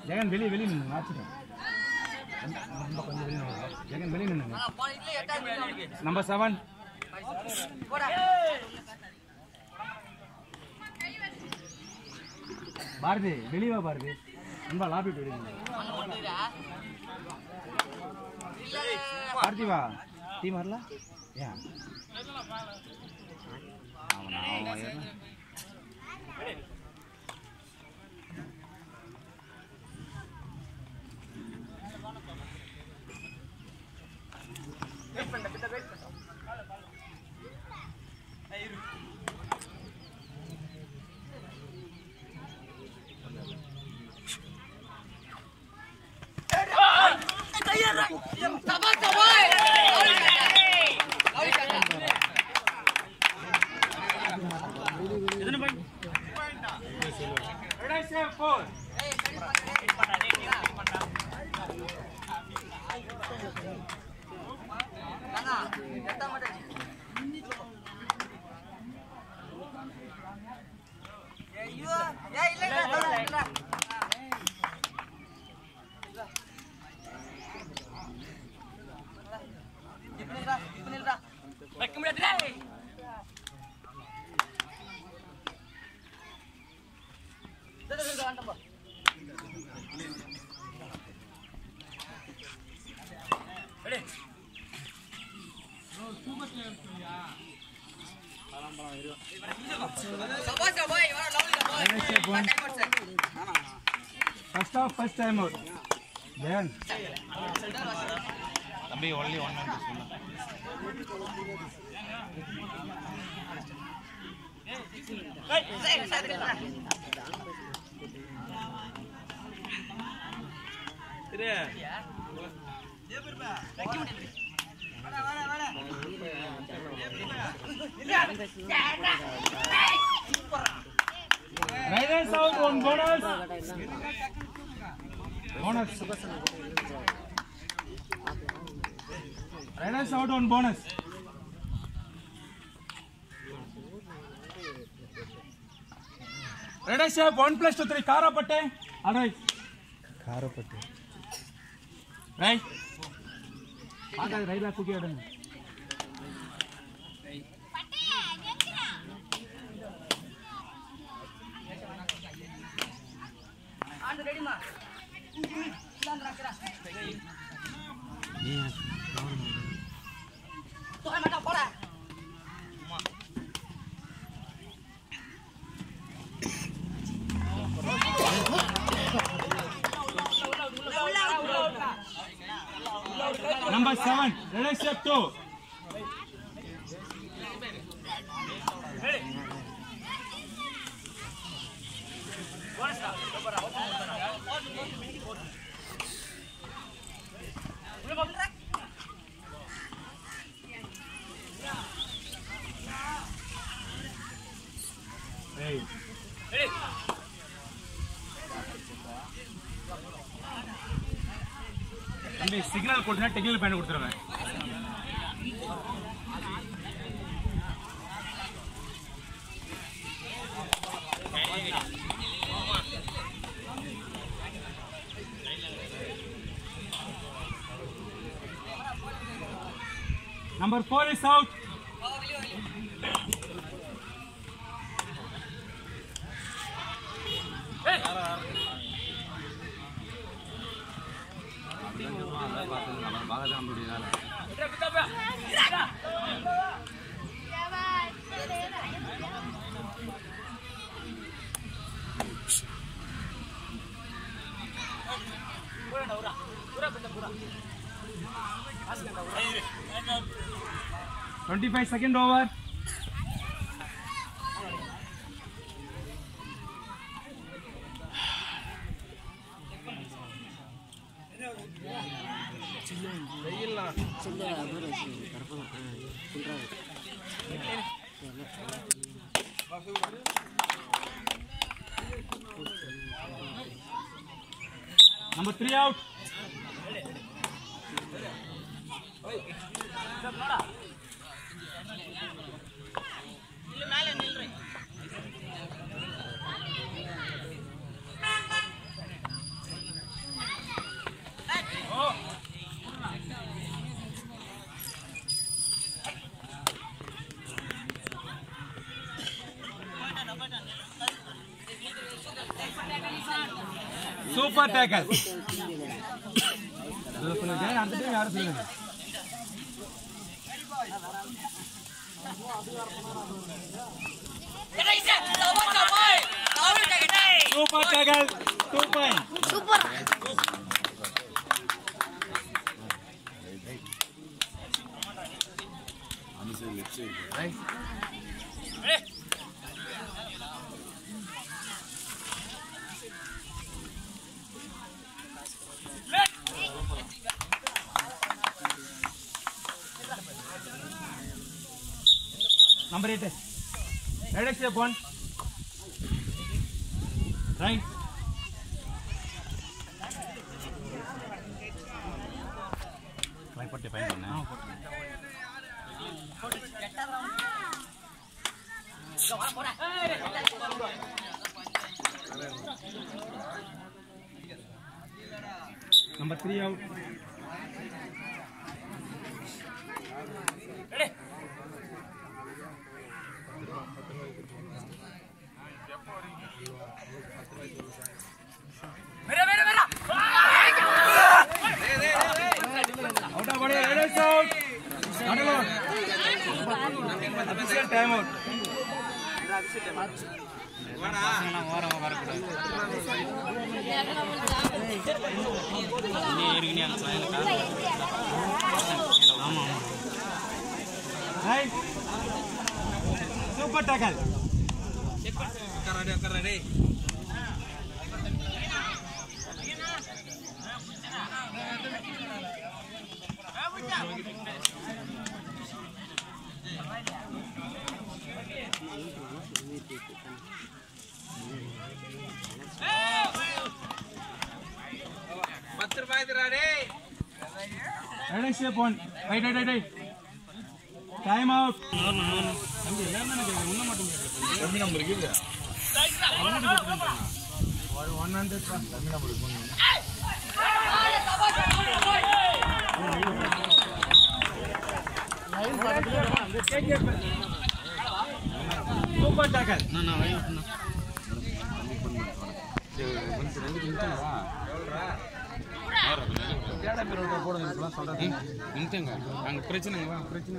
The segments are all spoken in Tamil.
ஜெகன் வெளியே வெளியே நின்னுங்க ஆச்சுங்க ரொம்ப கொஞ்சம் வெளியே நில்லுங்க. ஜெகன் வெளியே நின்னுங்க நம்பர் செவன் பாரதி வெளியே வா பாரதி நண்பா லாபி வெளியே பார்த்திவா டீம் வரல ஏன் அவனா அவன் ஏறுனா. First of first time out Jagan தம்பி only one raiders out one bonus bonus raiders out one bonus raiders up one plus two three காராப்பட்டೆ ಆಲ್ರೈಟ್ காரப்பட்டு ರೈಟ್ ಹಾಗಾದ್ರೆ ರೈಲ ಕುಗಿ ಆಡೋಣ Number seven, red step two. Hey. தம்பி சிக்னல் கொடுத்தா டெக்னிக்கல் பேண்ட் கொடுத்துருவேன் Number four is out. Twenty-five second over. Number three out. Super tackle சொல்லுங்க அடுத்த டைம் யாரும் சொல்லுங்க super tackle two point Number eight. Right step one. Right. Fine ಪಟ್ಟೆ fine பண்ணு. Number three out. Out of body, right is out. Not allowed. Official time out. Right. Super tackle. Right step one. Right, right, right, right. Time out. One hundred. Super tackle. நிமிஷங்க அங்க பிரச்சனைங்களா பிரச்சனை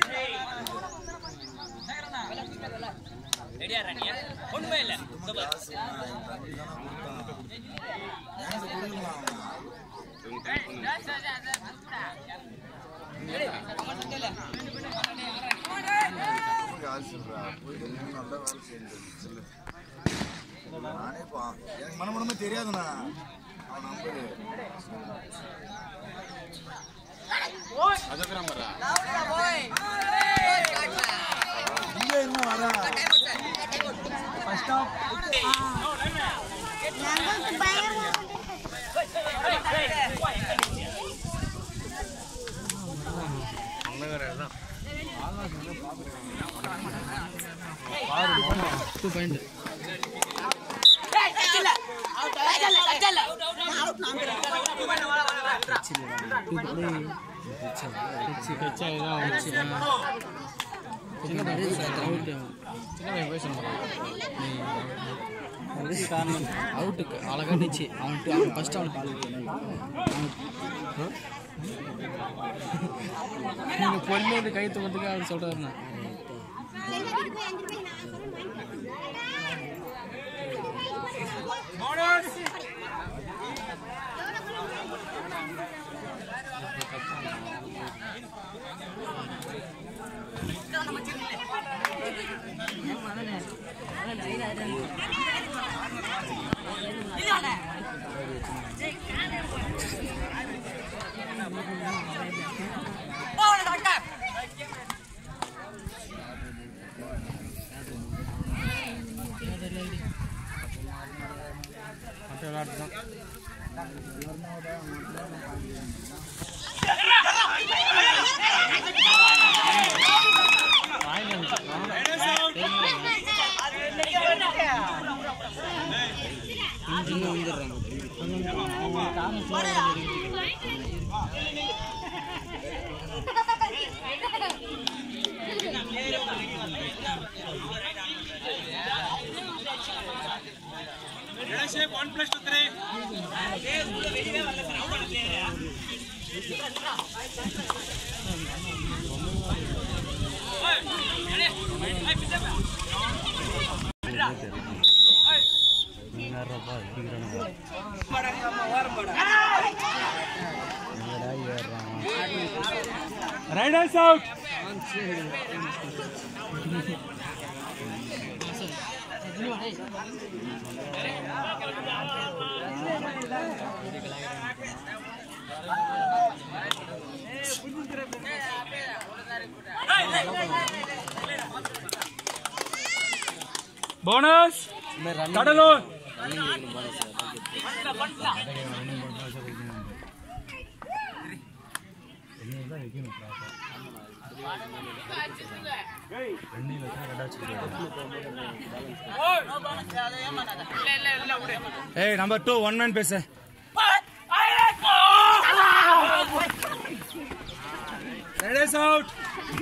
நானே பா எனக்கு மனமனமே தெரியாதுண்ணா அவன் நம்பரு அதுக்கப்புறம் வரா இங்கே என்ன வரா First stop. ഞങ്ങൾക്ക് ഭയമാണ് కారణం అవుట్ అలాగనిచ్చి అవుట్ அவன் ஃபர்ஸ்ட் அவனுக்கு கால் நீங்க பொறுமையாக கை தூக்கிறதுக்கு அவர் சொல்றாருண்ணா இங்கே வந்துடுறாங்க ரைடர்ஸ் அவுட் போனஸ் கடலூர் ஏய் நம்பர் டூ ஒன் மேன் பேசு ரைடர்ஸ் அவுட்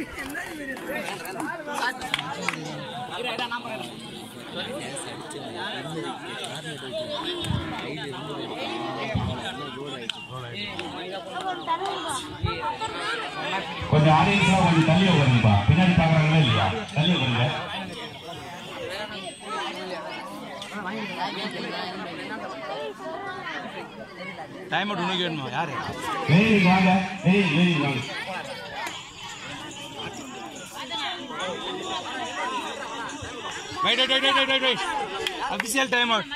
கொஞ்சம் ஆடியன்ஸ்லாம் கொஞ்சம் தள்ளி உட்காருங்கப்பா பின்னாடி பார்க்குறாங்களா இல்லையா தள்ளி உட்காருங்க டைம் அவுட் உனக்கு வேணுமா யாரு வெரி வாங்க வெரி வெரி வாங்க wait wait wait wait wait wait official time out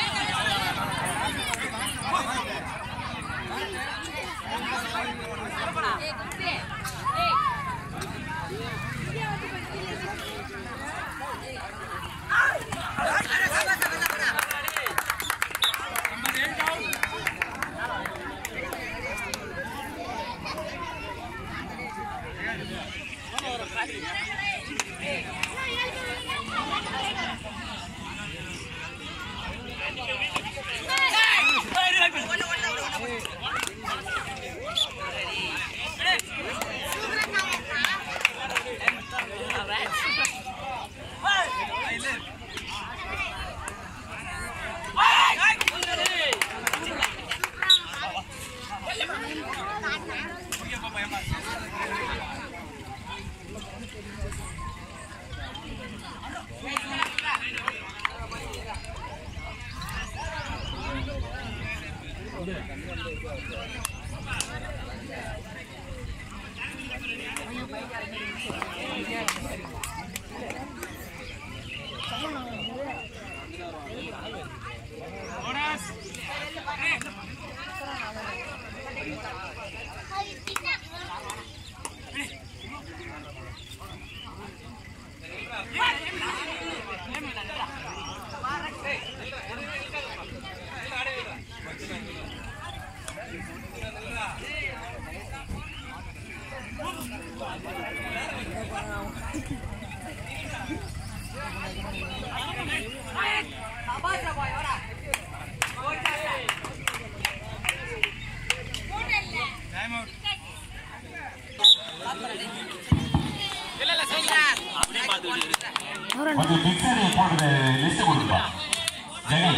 கொஞ்சம் டிக்ஷனரி போட்டு லிஸ்ட் கொடுப்பா ஜெகன்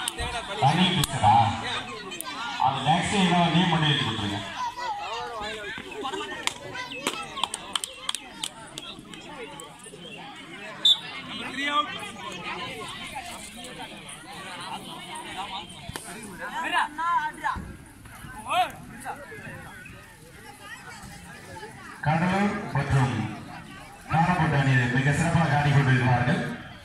தனி பிக்சரா அது நெக்ஸ்ட் இன்னும் நேம் பண்ணி எழுதி கொடுத்துருங்க கடலூர் மற்றும் காரப்பட்டு அணியை மிக சிறப்பாக ஆடி கொண்டிருக்கிறார்கள்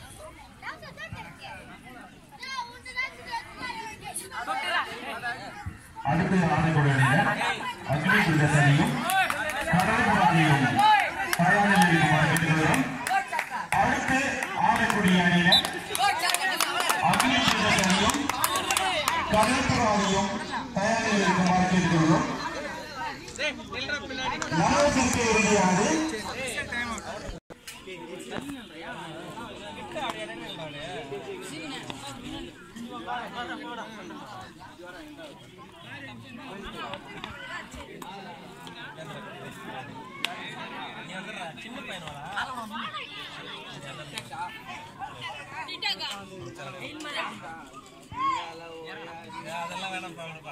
அடுத்து ஆடக்கூடிய அணியினர் அக்னி பிரதேச அணியும் கடலூர் அணியும் தயாரில் இருக்குமாறு கேட்டுக்கொள்கிறோம் அடுத்து ஆடக்கூடிய அணியினர் அக்னி பிரதேச அணியும் கடல்புற அணியும் தயாரில் இருக்குமாறு கேட்டுக்கொள்கிறோம் நாளத்திற்கு இறுதியானது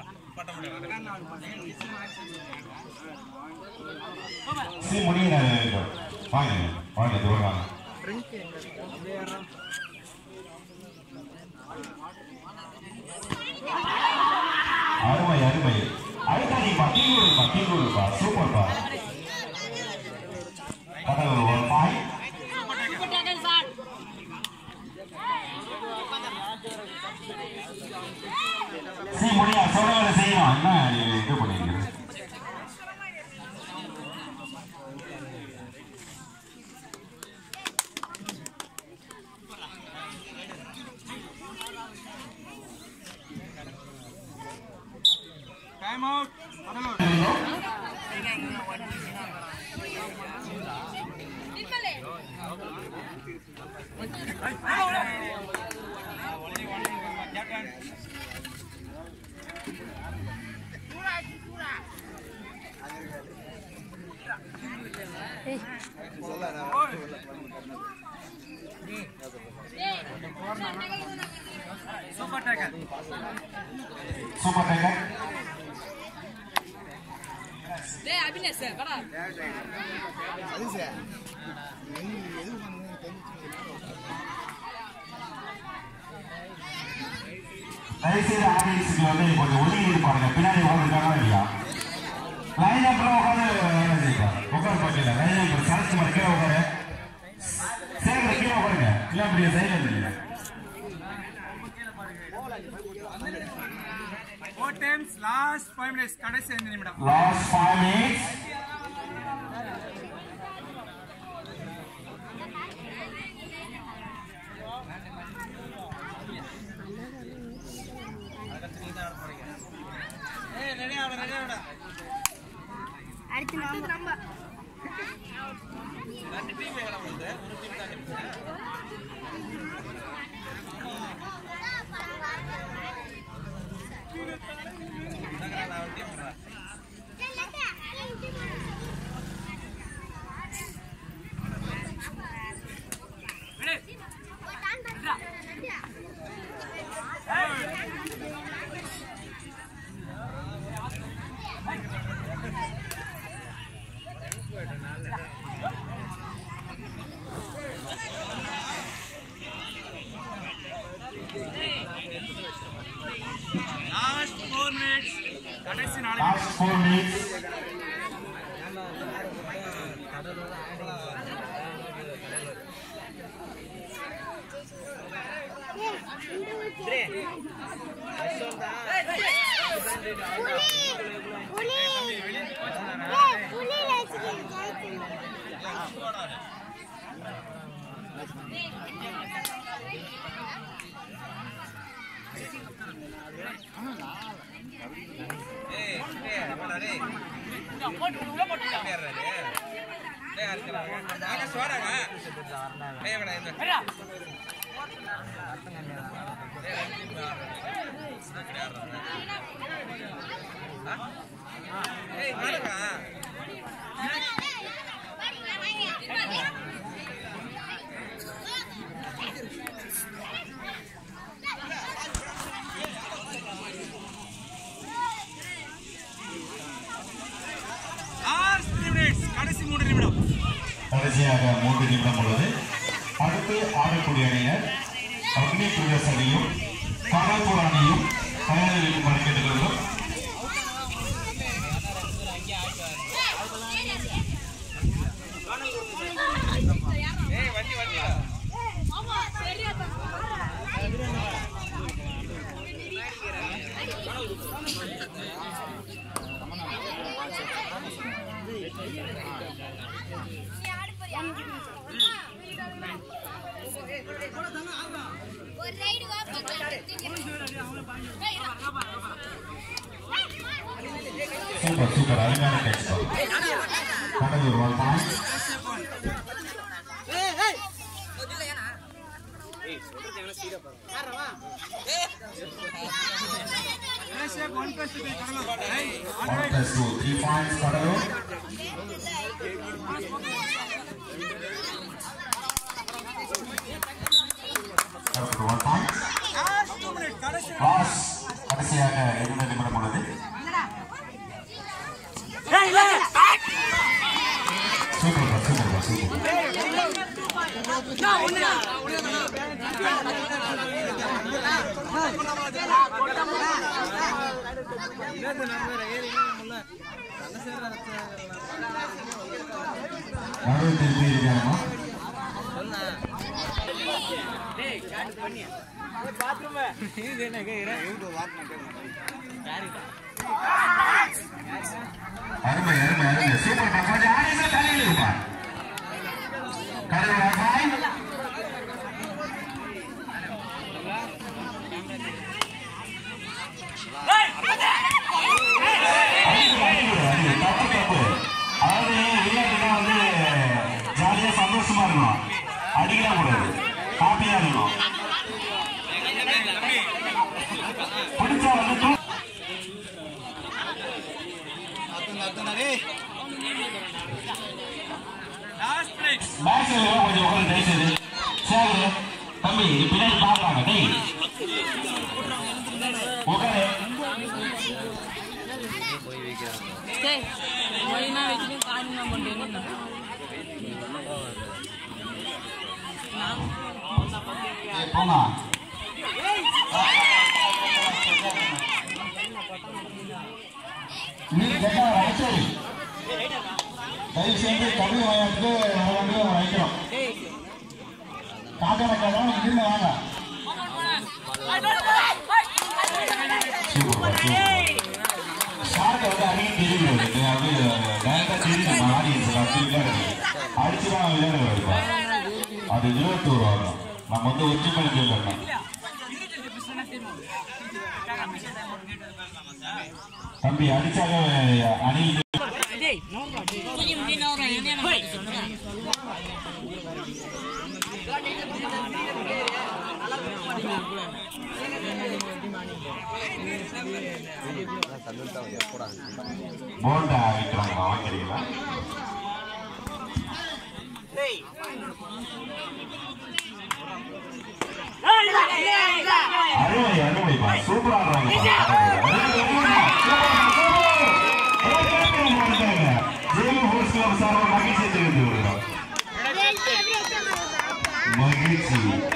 சி முடியினார் வாங்க வாங்க தூரம் வாங்க அருமை அருமை அடுத்தடிப்பா தீங்கூருப்பா தீங்கூருப்பா சூப்பர்ப்பா படம் ஒரு பாய் சி முடியா சொல்ல வேலை செய்யணும் என்ன நீ இது பண்ணிருக்கீங்க time out super tackle super tiger டேய் அபினேஷ் வாடா அது சார் எது எது பண்ணுங்க தெரிஞ்சு தயவுசெய்து ஆடியன்ஸுக்கு வந்து கொஞ்சம் ஒதுங்கி இருப்பாருங்க பின்னாடி உட்காந்துருக்காங்களா இல்லையா லைன் அப்புறம் உட்காந்து வேலை செய்யுங்க உட்கார பார்க்கல லைன் அப்புறம் சரத்து மாதிரி கீழே உட்காரு சேகர கீழே உட்காருங்க இல்லை அப்படியே சைடில் இல்லையா four times last five minutes கடைசி ஐந்து நிமிடம் லாஸ்ட் ஃபைவ் மினிட்ஸ் அடுத்து நம்ம லாஸ்ட் ஃபோர் மினிட்ஸ் கடைசி நாலு last four minutes last three minutes கடைசி மூன்று நிமிடம் கடைசியாக மூன்று நிமிடம் உள்ளது அடுத்து ஆடக்கூடிய அணியினர் அக்னி பிரதேச அணியும் காராப்பூர் அணியும் தயாரில் இருக்குமாறு கேட்டுக்கொள்கிறோம் ஒரு ரைடு வா சூப்பர் சூப்பர் அருமையான டெக்ஸ்ட் Cuddalore one point one plus two Cuddalore Hey, all one right. Plus two three points Cuddalore Cuddalore one point Last two minutes கடைசி லாஸ் கடைசியாக இருந்த நிமிடம் உள்ளது சூப்பர் சூப்பர் சூப்பர் நடுவு திருப்பி இருக்காமா அருமை அருமை அருமை சூப்பர் பா கொஞ்சம் ஆடியன்ஸ் தலையில் இருப்பா கடவுள் பாய் தப்பு தப்பு அதாவது விளையாட்டுனா வந்து ஜாலியா சந்தோஷமா இருக்கணும் அடிக்கலாம் கூடாது ஹாப்பியா இருக்கணும் பிடிச்சா வந்து தூ- பேக்ல கொஞ்சம் உட்காந்து தயவுசெய்து சேகர் தம்பி பின்னாடி பார்ப்பாங்க டேய் உட்காரு ஏய், போமா நீ கேட்டா அடிச்சோடி தயவு செய்து தமிழ் வயத்துக்கு வந்து வைக்கிறோம் காக்கா கேட்கறோம் இங்கிருந்து வாங்க ஷார்ட்டை வந்து அடிக்க தெரியும் அது டேரக்டா தெரியும் நம்ம ஆடியன்ஸ் அப்படி விளையாடுறது அடிச்சுதான் விளையாட வருவா அது இருபத்தோரு வரும் நம்ம வந்து ஒற்றுமை கேட்கணும் தம்பி அடிச்சாக அணில் போண்டா விற்கிறாங்க வாங்கிறீங்களா அருமை அருமைப்பா சூப்பரா மகிழ்ச்சி